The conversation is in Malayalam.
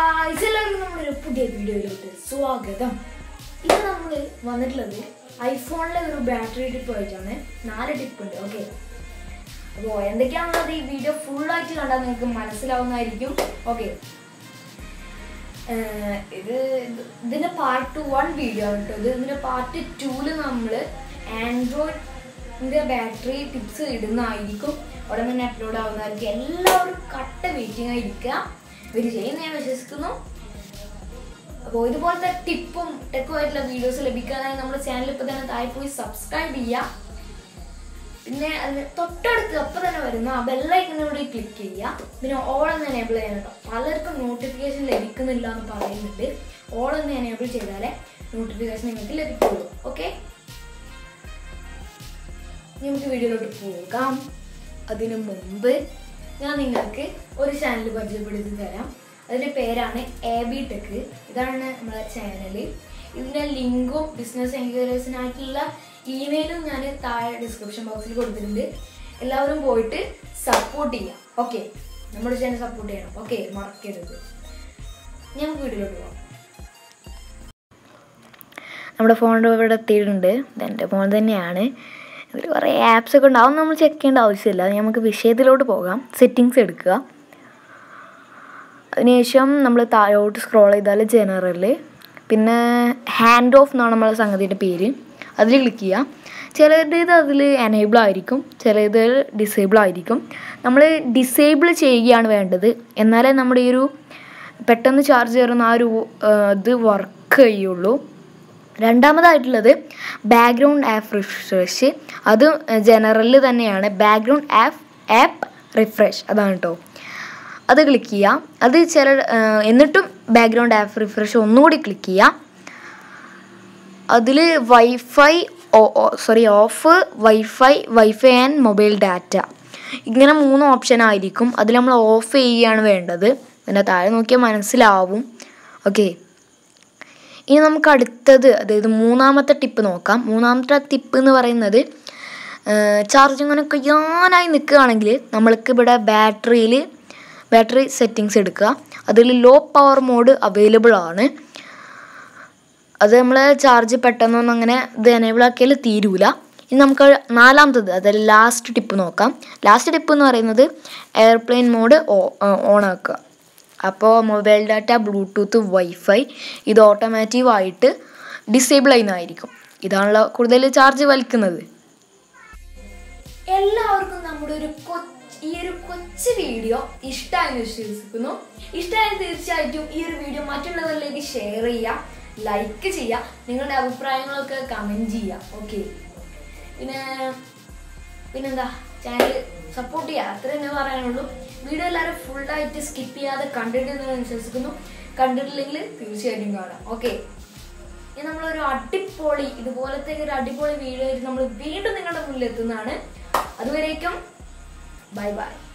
ഗായ്സ് എല്ലാവർക്കും നമ്മുടെ ഒരു പുതിയ വീഡിയോയിലോട്ട് സ്വാഗതം ഇത് നമ്മൾ വന്നിട്ടുള്ളത് ഐഫോണിലെ ഒരു ബാറ്ററി ടിപ്പ് ആയിട്ടാണ് നാല് ടിപ്പ് ഉണ്ട് ഓക്കെ അപ്പോൾ എന്തൊക്കെയാണെന്നുള്ളത് ഈ വീഡിയോ ഫുള്ളായിട്ട് കണ്ടാൽ നിങ്ങൾക്ക് മനസ്സിലാവുന്നതായിരിക്കും ഓക്കെ ഇത് ഇത് ഇതിൻ്റെ പാർട്ട് വൺ വീഡിയോ ആണ് കേട്ടോ ഇത് ഇതിൻ്റെ പാർട്ട് ടൂല് നമ്മൾ ആൻഡ്രോയിഡിൻ്റെ ബാറ്ററി ടിപ്സ് ഇടുന്നതായിരിക്കും ഉടൻ തന്നെ അപ്ലോഡ് ആവുന്നതായിരിക്കും എല്ലാവരും കട്ട വെയിറ്റിംഗ് ആയിരിക്കുക ഇവർ ചെയ്യുന്ന ഞാൻ വിശ്വസിക്കുന്നു അപ്പോൾ ഇതുപോലത്തെ ടിപ്പും ടെക്കും ആയിട്ടുള്ള വീഡിയോസ് ലഭിക്കാനായി നമ്മുടെ ചാനൽ ഇപ്പോൾ തന്നെ താഴെ പോയി സബ്സ്ക്രൈബ് ചെയ്യുക പിന്നെ അതിന് തൊട്ടടുത്ത് അപ്പം തന്നെ വരുന്ന ആ ബെല്ലൈക്കനോട് ക്ലിക്ക് ചെയ്യുക പിന്നെ ഓൾ എന്ന് എനേബിൾ ചെയ്യണം കേട്ടോ പലർക്കും നോട്ടിഫിക്കേഷൻ ലഭിക്കുന്നില്ല എന്ന് പറയുന്നുണ്ട് ഓൾ എന്ന് എനേബിൾ ചെയ്താലേ നോട്ടിഫിക്കേഷൻ നിങ്ങൾക്ക് ലഭിക്കുള്ളൂ ഓക്കെ നമുക്ക് വീഡിയോയിലോട്ട് പോകാം അതിനു മുമ്പ് ഞാൻ നിങ്ങൾക്ക് ഒരു ചാനൽ പരിചയപ്പെടുത്തി തരാം അതിൻ്റെ പേരാണ് എ ബി ടെക് ഇതാണ് നമ്മുടെ ചാനൽ ഇതിൻ്റെ ലിങ്കും ബിസിനസ് എൻക്വയറീസിനായിട്ടുള്ള ഇമെയിലും ഞാൻ താഴെ ഡിസ്ക്രിപ്ഷൻ ബോക്സിൽ കൊടുത്തിട്ടുണ്ട് എല്ലാവരും പോയിട്ട് സപ്പോർട്ട് ചെയ്യാം ഓക്കെ നമ്മുടെ ചാനൽ സപ്പോർട്ട് ചെയ്യണം ഓക്കെ മറക്കരുത് ഇനി നമുക്ക് വീഡിയോയിലോട്ട് പോകാം നമ്മുടെ ഫോണിൻ്റെ ഇവിടെ എത്തിയിട്ടുണ്ട് ഇത് എൻ്റെ ഫോൺ തന്നെയാണ് ഇതിൽ കുറേ ആപ്സ് ഒക്കെ ഉണ്ടാവും നമ്മൾ ചെക്ക് ചെയ്യേണ്ട ആവശ്യമില്ല അത് നമുക്ക് വിഷയത്തിലോട്ട് പോകാം സെറ്റിങ്സ് എടുക്കുക അതിനുശേഷം നമ്മൾ താഴോട്ട് സ്ക്രോൾ ചെയ്താൽ ജനറൽ പിന്നെ ഹാൻഡ് ഓഫ് എന്നാണ് നമ്മളെ സംഗതിയുടെ പേര് അതിൽ ക്ലിക്ക് ചെയ്യുക ചിലത് അതിൽ എനേബിൾ ആയിരിക്കും ചിലത് ഡിസേബിൾ ആയിരിക്കും നമ്മൾ ഡിസേബിൾ ചെയ്യുകയാണ് വേണ്ടത് എന്നാലേ നമ്മുടെ ഈ ഒരു പെട്ടെന്ന് ചാർജ് കയറുന്ന ആ ഒരു ആ, ഇത് വർക്ക് ചെയ്യുള്ളൂ രണ്ടാമതായിട്ടുള്ളത് ബാക്ക്ഗ്രൗണ്ട് ആപ്പ് റിഫ്രഷ് അത് ജനറലിൽ തന്നെയാണ് ബാക്ക്ഗ്രൗണ്ട് ആപ്പ് ആപ്പ് റിഫ്രഷ് അതാണ് കേട്ടോ അത് ക്ലിക്ക് ചെയ്യുക അത് ചില ആ, എന്നിട്ടും ബാക്ക്ഗ്രൗണ്ട് ആപ്പ് റിഫ്രഷ് ഒന്നുകൂടി ക്ലിക്ക് ചെയ്യുക അതിൽ wifi sorry off wifi wifi and mobile data ഇങ്ങനെ മൂന്ന് ഓപ്ഷൻ ആയിരിക്കും അതിൽ നമ്മൾ ഓഫ് ചെയ്യുകയാണ് വേണ്ടത് പിന്നെ താഴെ നോക്കിയാൽ മനസ്സിലാവും ഓക്കെ ഇനി നമുക്ക് അടുത്തത് അതായത് മൂന്നാമത്തെ ടിപ്പ് നോക്കാം മൂന്നാമത്തെ ടിപ്പ് എന്ന് പറയുന്നത് ചാർജ് ഇങ്ങനെ കയ്യാനായി നിൽക്കുകയാണെങ്കിൽ നമ്മൾക്ക് ഇവിടെ ബാറ്ററിയിൽ ബാറ്ററി സെറ്റിങ്സ് എടുക്കുക അതിൽ ലോ പവർ മോഡ് അവൈലബിൾ ആണ് അത് നമ്മൾ ചാർജ് പെട്ടെന്നൊന്നും അങ്ങനെ ഇത് എനേബിൾ ആക്കിയാൽ തീരൂല ഇനി നമുക്ക് നാലാമത്തത് അതായത് ലാസ്റ്റ് ടിപ്പ് നോക്കാം ലാസ്റ്റ് ടിപ്പ് എന്ന് പറയുന്നത് എയർപ്ലെയിൻ മോഡ് ഓൺ ആക്കുക അപ്പോൾ മൊബൈൽ ഡാറ്റ ബ്ലൂടൂത്ത് വൈഫൈ ഇത് ഓട്ടോമാറ്റീവായിട്ട് ഡിസേബിൾ ചെയ്യുന്നതായിരിക്കും ഇതാണല്ലോ കൂടുതൽ ചാർജ് വലിക്കുന്നത് എല്ലാവർക്കും നമ്മുടെ ഒരു കൊ- ഈ ഒരു കൊച്ചു വീഡിയോ ഇഷ്ടമായി വിശ്വസിക്കുന്നു ഇഷ്ടമായി തീർച്ചയായിട്ടും ഈ ഒരു വീഡിയോ മറ്റുള്ളവരിലേക്ക് ഷെയർ ചെയ്യുക ലൈക്ക് ചെയ്യുക നിങ്ങളുടെ അഭിപ്രായങ്ങളൊക്കെ കമൻറ്റ് ചെയ്യുക ഓക്കെ പിന്നെ പിന്നെന്താ ചാനൽ സപ്പോർട്ട് ചെയ്യുക അത്ര തന്നെ പറയാനുള്ളൂ വീഡിയോ എല്ലാവരും ഫുള്ളായിട്ട് സ്കിപ്പ് ചെയ്യാതെ കണ്ടിട്ടുണ്ടെന്ന് വിശ്വസിക്കുന്നു കണ്ടിട്ടില്ലെങ്കിൽ തീർച്ചയായിട്ടും കാണാം ഓക്കെ ഇനി നമ്മളൊരു അടിപൊളി ഇതുപോലത്തെ ഒരു അടിപൊളി വീഡിയോ ആയിട്ട് നമ്മൾ വീണ്ടും നിങ്ങളുടെ മുന്നിൽ എത്തുന്നതാണ് അതുവരേക്കും ബൈ ബൈ